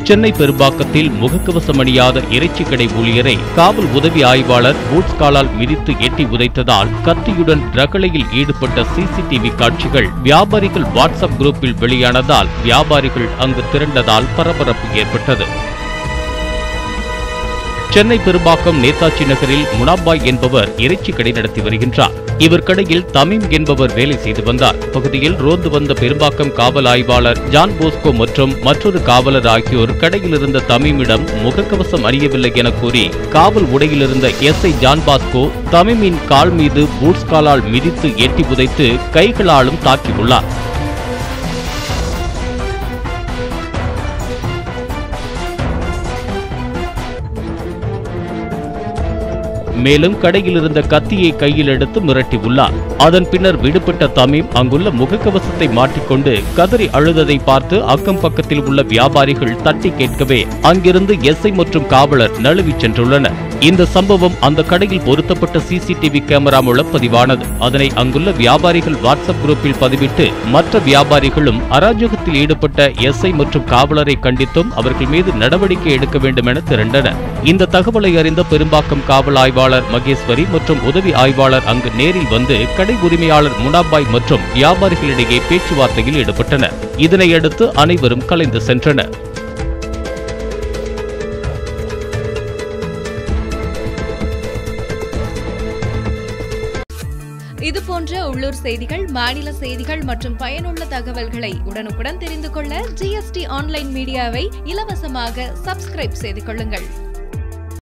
சென்னை பெரும்பாக்கத்தில் முகக்கவசம் அணியாத இறைச்சி கடை ஊழியரை காவல் உதவி ஆய்வாளர் பூட்ஸ் காலால் மிதித்து எட்டி உதைத்ததால் கத்தியுடன் ரகளையில் ஈடுபட்ட சிசிடிவி காட்சிகள் வியாபாரிகள் வாட்ஸ்அப் குரூப்பில் வெளியானதால் வியாபாரிகள் அங்கு திரண்டதால் பரபரப்பு ஏற்பட்டது சென்னை பெரும்பாக்கம் நேதாஜி நகரில் முனாபாய் என்பவர் இறைச்சி கடை நடத்தி வருகின்றார் இவர் கடையில் தமீம் என்பவர் வேலை செய்து வந்தார் பகுதியில் ரோந்து வந்த பெரும்பாக்கம் காவல் ஆய்வாளர் ஜான் போஸ்கோ மற்றும் மற்றொரு காவலர் ஆகியோர் கடையில் இருந்த தமீமிடம் முகக்கவசம் அணியவில்லை என கூறி காவல் உடையில் இருந்த எஸ் ஐ ஜான் பாஸ்கோ தமீமின் கால் மீது பூட்ஸ் காலால் மிதித்து எட்டி உதைத்து கைகளாலும் தாக்கியுள்ளார் மேலும் கடையில் இருந்த கத்தியை கையில் எடுத்து மிரட்டியுள்ளார் அதன் பின்னர் விடுபட்ட தமீம் அங்குள்ள முகக்கவசத்தை மாட்டிக்கொண்டு கதறி அழுததை பார்த்து அக்கம் பக்கத்தில் உள்ள வியாபாரிகள் தட்டி கேட்கவே அங்கிருந்து எஸ்ஐ மற்றும் காவலர் நழுவிச் சென்றுள்ளனர் இந்த சம்பவம் அந்த கடையில் பொருத்தப்பட்ட சிசிடிவி கேமரா மூலம் பதிவானது அதனை அங்குள்ள வியாபாரிகள் வாட்ஸ்அப் குரூப்பில் பதிவிட்டு மற்ற வியாபாரிகளும் அராஜகத்தில் ஈடுபட்ட எஸ்ஐ மற்றும் காவலரை கண்டித்தும் அவர்கள் மீது நடவடிக்கை எடுக்க வேண்டும் என திரண்டனர் இந்த தகவலை அறிந்த பெரும்பாக்கம் காவல் ஆய்வாளர் மகேஸ்வரி மற்றும் உதவி ஆய்வாளர் அங்கு நேரில் வந்து கடை உரிமையாளர் முனாபாய் மற்றும் வியாபாரிகளிடையே பேச்சுவார்த்தையில் ஈடுபட்டனர் இதனையடுத்து அனைவரும் கலைந்து சென்றனர் இது போன்ற உள்ளூர் செய்திகள் மாநில செய்திகள் மற்றும் பயனுள்ள தகவல்களை உடனுக்குடன் தெரிந்து கொள்ள ஜிஎஸ்டி ஆன்லைன் மீடியாவை இலவசமாக சப்ஸ்கிரைப் செய்து கொள்ளுங்கள்